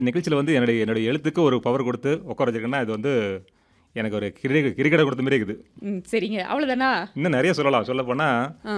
நிகழ்ச்சியில வந்து என்னுடைய என்னுடைய எழுத்துக்கு ஒரு பவர் குடுத்து உட்கார வச்சிருக்கேன்னா, இது வந்து எனக்கு ஒரு கிரி கிரிக்கெட்ட குடுத்த மாரியே இருக்குது. ம். சரிங்க. அவ்வளோதானா? இன்னும் நெறைய சொல்லலாம். சொல்லப்போனா, ஆ.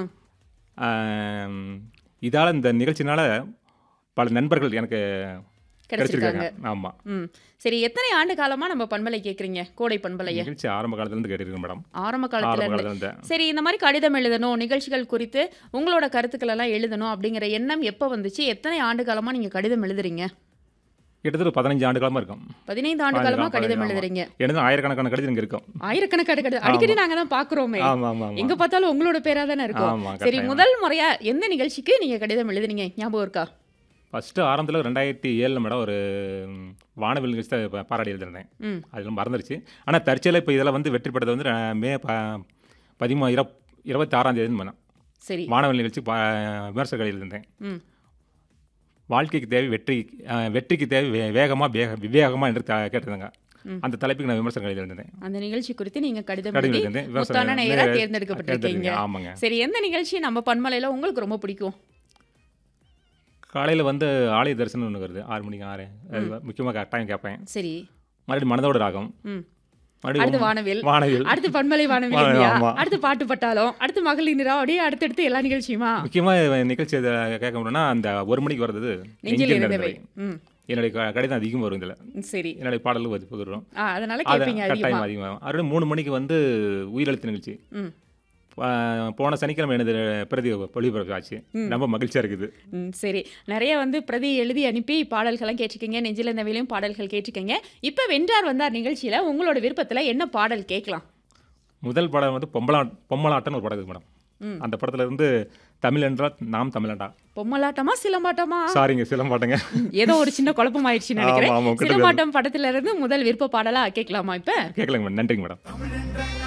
ஆம் இதால இந்த நிகழ்ச்சினால பல நண்பர்கள் எனக்கு கிடைச்சிருக்காங்க. கிடைச்சிருக்காங்க. ஆமா. ம். சரி எத்தனை ஆண்டு காலமா நம்ம பண்பலை கேட்குறீங்க? கோடை பண்பலைய? நிகழ்ச்சி ஆரம்ப காலத்துலருந்து கேட்டுருக்கேன் மேடம். ஆரம்ப காலத்துல ஆரம்ப இருந்து. காலத்துல இருந்து. சரி இந்த மாரி கடிதம் எழுதணும், நிகழ்ச்சிகள் குறித்து உங்களோட கருத்துக்கள் எல்லாம் எழுதணும் அப்படிங்கிற எண்ணம் எப்ப வந்துச்சு? எத்தனை ஆண்டு காலமா நீங்க கடிதம் எழுதுறீங்க? கிட்டத்தட்ட ஒரு 15 ஆண்டு காலமா இருக்கும். 15 ஆண்டு 15 காலமா ஆமா, கடிதம் ஆமா. எழுதுறீங்க. எனக்கு ஆயிரக்கணக்கான கடிதம் இங்க இருக்கும். ஆயிரக்கணக்கான கடிதம். அடிக்கடி ஆமா. நாங்க தான் பார்க்குறோமே. ஆமா, ஆமா, ஆமா. எங்க பார்த்தாலும் உங்களோட பேரா தானே இருக்கும். ஆமா, சரி கட்டாயமா. முதல் முறையா எந்த நிகழ்ச்சிக்கு நீங்க கடிதம் எழுதுனீங்க? ஞாபகம் இருக்கா? ஃபர்ஸ்ட்டு ஆரம்பத்துல 2007ல மேடம் ஒரு வானவில் நிகழ்ச்சி தான் ப பாராடி எழுதியிருந்தேன். ம். அதெல்லாம் மறந்துருச்சு. ஆனா தற்செயலா இப்ப இதெல்லாம் வந்து வெற்றி பெற்றது வந்து அ மே ப பதிமூ இர 26ஆம் தேதின்னு பண்ணேன். சரி. வானவில் நிகழ்ச்சி ப விமர்சக எழுதியிருந்தேன். ம். வாழ்க்கைக்கு தேவை வெற்றி அ வெற்றிக்கு தேவை வே வேகமா, வேக விவேகமா என்று த கேட்டிருந்தாங்க. ம். அந்த தலைப்புக்கு நான் விமர்சனம் எழுதியிருந்தேன். அந்த நிகழ்ச்சி குறித்து நீங்க கடிதம் கடிதம் எழுதி எழுதியிருந்தேன். முத்தான விமர்சனம் நேயரா எழுதி- தேர்ந்தெடுக்கப்பட்டிருக்கீங்க. தேர்ந்தெடுத்தேன். ஆமாங்க. சரி எந்த நிகழ்ச்சி நம்ம பண்பலையில உங்களுக்கு ரொம்ப பிடிக்கும்? காலையில வந்து ஆலய தரிசனம் ஒண்ணு வருது. 6 மணிக்கு 6 அது முக்கியமா கட்டாயம் கேட்பேன். சரி. மறுபடியும் மனதோட ராகம். ம். மறுபடியும் அடுத்து வானவில். வானவில். அடுத்து பண்பலை வானவில் வா- இல்லையா? ஆமா. அடுத்து பாட்டு பட்டாளம். அடுத்து மகளிர் நிறா அப்படியே அடுத்தடுத்து எல்லா நிகழ்ச்சியுமா? முக்கியமா நிகழ்ச்சி இத கேட்க முடியும்னா அந்த ஒரு மணிக்கு வர்றது நெஞ்சில் இருந்தவை. ம். என்னுடைய க- கடிதம் அதிகம் வரும் இதுல சரி. என்னுடைய பாடலும் அது வரும் ஆ அதனால அது கேட்பீங்க அதிகமா. கட்டாயம் அதிகமாகும் மறுபடியும் மூணு மணிக்கு வந்து உயிரெழுத்து நிகழ்ச்சி ம். ப- போன சனிக்கிழமை எனது பிரதி ஒளிபரப்பு ஆச்சு ரொம்ப மகிழ்ச்சியா இருக்குது ம் சரி நிறைய வந்து பிரதி எழுதி அனுப்பி பாடல்கள்லாம் கேட்டிருக்கீங்க நெஞ்சில் இருந்தவையிலையும் பாடல்கள் கேட்டிருக்கீங்க இப்போ வென்றார் வந்தார் நிகழ்ச்சியில் உங்களோட விருப்பத்தில் என்ன பாடல் கேட்கலாம் முதல் படம் வந்து பொம்பலா பொம்மலாட்டம்னு ஒரு படம் இருக்குது மேடம் ம். அந்த படத்துல இருந்து தமிழ் என்றால் நாம் தமிழண்டா பொம்மலாட்டமா சிலம்பாட்டமா சாரிங்க சிலம்பாட்டங்க ஏதோ ஒரு சின்ன குழப்பம் ஆயிடுச்சுன்னு நினைக்கிறேன் ஆமா, ஆமா, கிட்ட சிலம்பாட்டம் படத்துல இருந்து முதல் விருப்ப பாடலா கேட்கலாமா இப்ப கேட்கலங்க மேடம் நன்றிங்க மேடம்